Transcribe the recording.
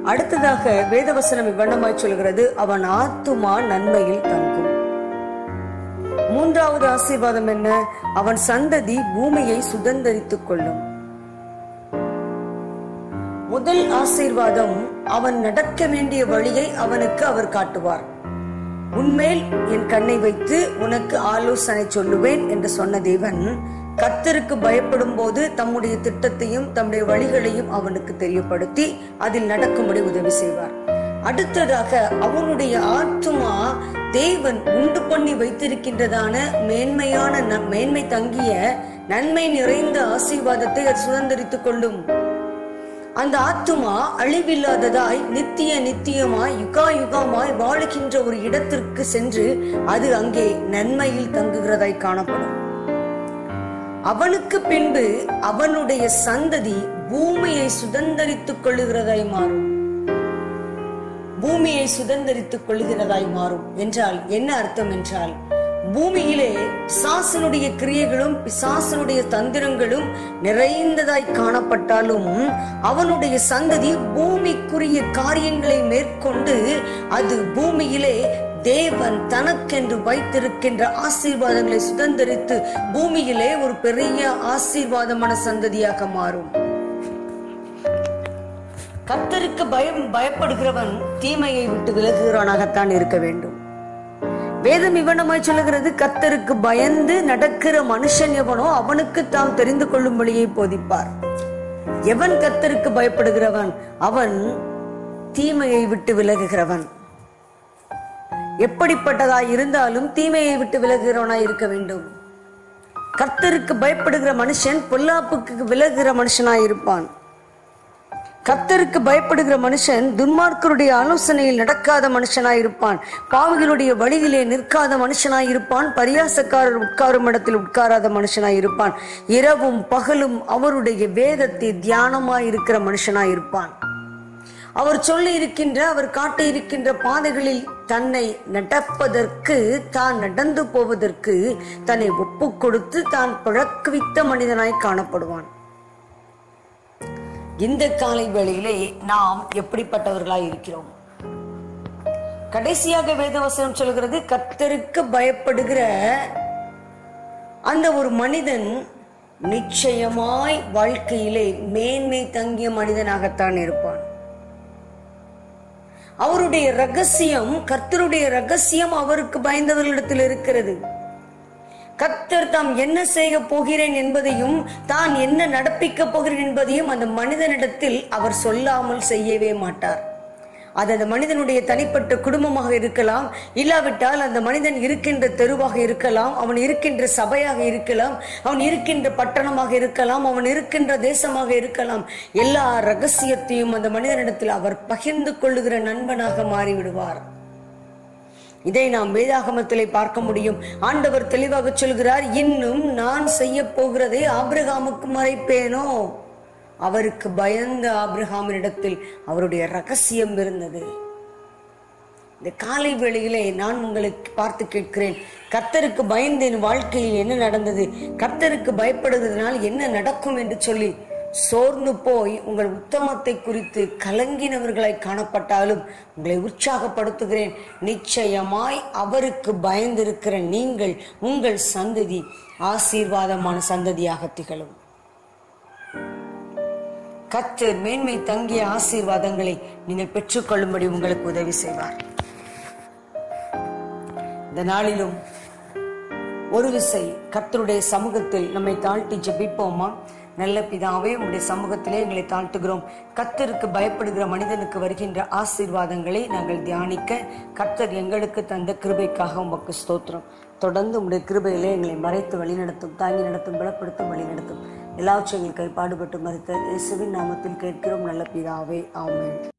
அடுத்ததாக வேதவசனம் இவ்வண்ணமாய் சொல்கிறது அவன் ஆத்துமா நன்மையில் தங்கும் மூன்றாவது ஆசீர்வாதம் என்ன அவன் சந்ததி பூமியை சுதந்தரித்துக் கொள்ளும் முதல் ஆசீர்வாதம் அவன் நடக்க வேண்டிய வழியை அவனுக்கு அவர் காட்டுவார் உன்மேல் என் கண்ணை வைத்து உனக்கு ஆலோசனை சொல்லுவேன் என்று சொன்ன தேவன் கர்த்தருக்கு பயப்படும் போது தம்முடைய திட்டத்தையும் தம்முடைய வழிகளையும் அவனுக்கு தெரியப்படுத்தி அதில் நடக்கும்படி உதவி செய்வார் அடுத்ததாக அவனுடைய ஆத்துமா தேவன் உண்டு பண்ணி வைத்திருக்கின்றதான மேன்மையான ந- மேன்மை தங்கிய நன்மை நிறைந்த ஆசீர்வாதத்தை அது சுதந்திரித்துக் கொள்ளும் அந்த ஆத்துமா அழிவில்லாததாய் நித்திய நித்தியமாய் யுகா யுகமாய் வாழுகின்ற ஒரு இடத்திற்கு சென்று அது அங்கே நன்மையில் தங்குகிறதாய் காணப்படும் அவனுக்கு பின்பு அவனுடைய சந்ததி பூமியை சுதந்தரித்துக் கொள்ளுகிறதாய் மாறும் பூமியை சுதந்தரித்துக் கொள்ளுகிறதாய் மாறும் என்றால் என்ன அர்த்தம் என்றால் பூமியிலே பிசாசனுடைய கிரியைகளும் பிசாசனுடைய தந்திரங்களும் நிறைந்ததாய் காணப்பட்டாலும் அவனுடைய சந்ததி பூமிக்குரிய காரியங்களை மேற்கொண்டு அது பூமியிலே தேவன் தனக்கென்று வைத்திருக்கின்ற ஆசீர்வாதங்களை சுதந்தரித்து பூமியிலே ஒரு பெரிய ஆசீர்வாதமான சந்ததியாக மாறும் கர்த்தருக்கு பயம் பயப்படுகிறவன் தீமையை விட்டு விலகுகிறவனாகத்தான் இருக்க வேண்டும் வேதம் இவனமாய் சொல்லுகிறது கர்த்தருக்கு பயந்து நடக்கிற மனுஷன் எவனோ அவனுக்கு தாம் தெரிந்து கொள்ளும் வழியை போதிப்பார் எவன் கர்த்தருக்கு பயப்படுகிறவன் அவன் தீமையை விட்டு விலகுகிறவன் எப்படிப்பட்டதாய் இருந்தாலும் தீமையை விட்டு விலகுகிறவனாய் இருக்க வேண்டும் கர்த்தருக்கு பயப்படுகிற மனுஷன் பொல்லாப்புக்கு விலகுகிற மனுஷனாய் இருப்பான் கர்த்தருக்கு பயப்படுகிற மனுஷன் துன்மார்க்கருடைய ஆலோசனையில் நடக்காத மனுஷனாய் இருப்பான் பாவிகளுடைய வழியிலே நிற்காத மனுஷனாய் இருப்பான் பரியாசக்காரர் உட்காரும் இடத்தில் உட்காராத மனுஷனாய் இருப்பான் இரவும் பகலும் அவருடைய வேதத்தை தியானமாய் இருக்கிற மனுஷனாய் இருப்பான் அவர் சொல்லி இருக்கின்ற அவர் காட்டி இருக்கின்ற பாதைகளில் தன்னை நடப்பதற்கு தான் நடந்து போவதற்கு தன்னை ஒப்பு கொடுத்து தான் பழக்குவித்த மனிதனாய் காணப்படுவான் இந்த காலை வேளையிலே நாம் எப்படிப்பட்டவர்களாய் இருக்கிறோம் கடைசியாக வேதவசனம் சொல்கிறது கர்த்தருக்கு பயப்படுகிற அந்த ஒரு மனிதன் நிச்சயமாய் வாழ்க்கையிலே மேன்மை தங்கிய மனிதனாகத்தான் இருப்பான் அவருடைய ரகசியம் கர்த்தருடைய ரகசியம் அவருக்கு பயந்தவர்களிடத்தில் இருக்கிறது கர்த்தர் தாம் என்ன செய்ய போகிறேன் என்பதையும் தான் என்ன நடப்பிக்க போகிறேன் என்பதையும் அந்த மனிதனிடத்தில் அவர் சொல்லாமல் செய்யவே மாட்டார் அது அந்த மனிதனுடைய தனிப்பட்ட குடும்பமாக இருக்கலாம் இல்லாவிட்டால் அந்த மனிதன் இருக்கின்ற தெருவாக இருக்கலாம் அவன் இருக்கின்ற சபையாக இருக்கலாம் அவன் இருக்கின்ற பட்டணமாக இருக்கலாம் அவன் இருக்கின்ற தேசமாக இருக்கலாம் எல்லா ரகசியத்தையும் அந்த மனிதனிடத்தில் அவர் பகிர்ந்து கொள்ளுகிற நண்பனாக மாறிவிடுவார் இதை நாம் வேதாகமத்திலே பார்க்க முடியும் ஆண்டவர் தெளிவாக சொல்கிறார் இன்னும் நான் செய்ய போகிறதை ஆபிரகாமுக்கு மறைப்பேனோ அவருக்கு பயந்த ஆபிரகாமினிடத்தில் அவருடைய ரகசியம் இருந்தது இந்த காலை வேளையிலே நான் உங்களுக்கு பார்த்து கேட்கிறேன் கர்த்தருக்கு பயந்து என் வாழ்க்கையில் என்ன நடந்தது கர்த்தருக்கு பயப்படுவதனால் என்ன நடக்கும் என்று சொல்லி சோர்ந்து போய் உங்கள் உத்தமத்தை குறித்து கலங்கினவர்களாய் காணப்பட்டாலும் உங்களை உற்சாகப்படுத்துகிறேன் நிச்சயமாய் அவருக்கு பயந்திருக்கிற நீங்கள் உங்கள் சந்ததி ஆசீர்வாதமான சந்ததியாக திகழும் கர்த்தர் மேன்மை தங்கிய ஆசீர்வாதங்களை நீங்கள் பெற்றுக்கொள்ளும்படி உங்களுக்கு உதவி செய்வார் இந்த நாளிலும் ஒரு விசை கர்த்தருடைய சமூகத்தில் நம்மை தாழ்த்தி ஜெபிப்போமா நல்ல பிதாவே உங்களுடைய சமூகத்திலே எங்களை தாழ்த்துகிறோம் கர்த்தருக்கு பயப்படுகிற மனிதனுக்கு வருகின்ற ஆசீர்வாதங்களை நாங்கள் தியானிக்க கர்த்தர் எங்களுக்கு தந்த கிருபைக்காக உமக்கு ஸ்தோத்திரம் தொடர்ந்து உங்களுடைய கிருபையிலே எங்களை மறைத்து வழிநடத்தும் தாங்கி நடத்தும் பலப்படுத்தும் வழிநடத்தும் எல்லாவற்றையும் எங்கள் கை பாடுபட்டு மறுத்த இயேசுவின் நாமத்தில் கேட்கிறோம் நல்ல பிதாவே ஆமென்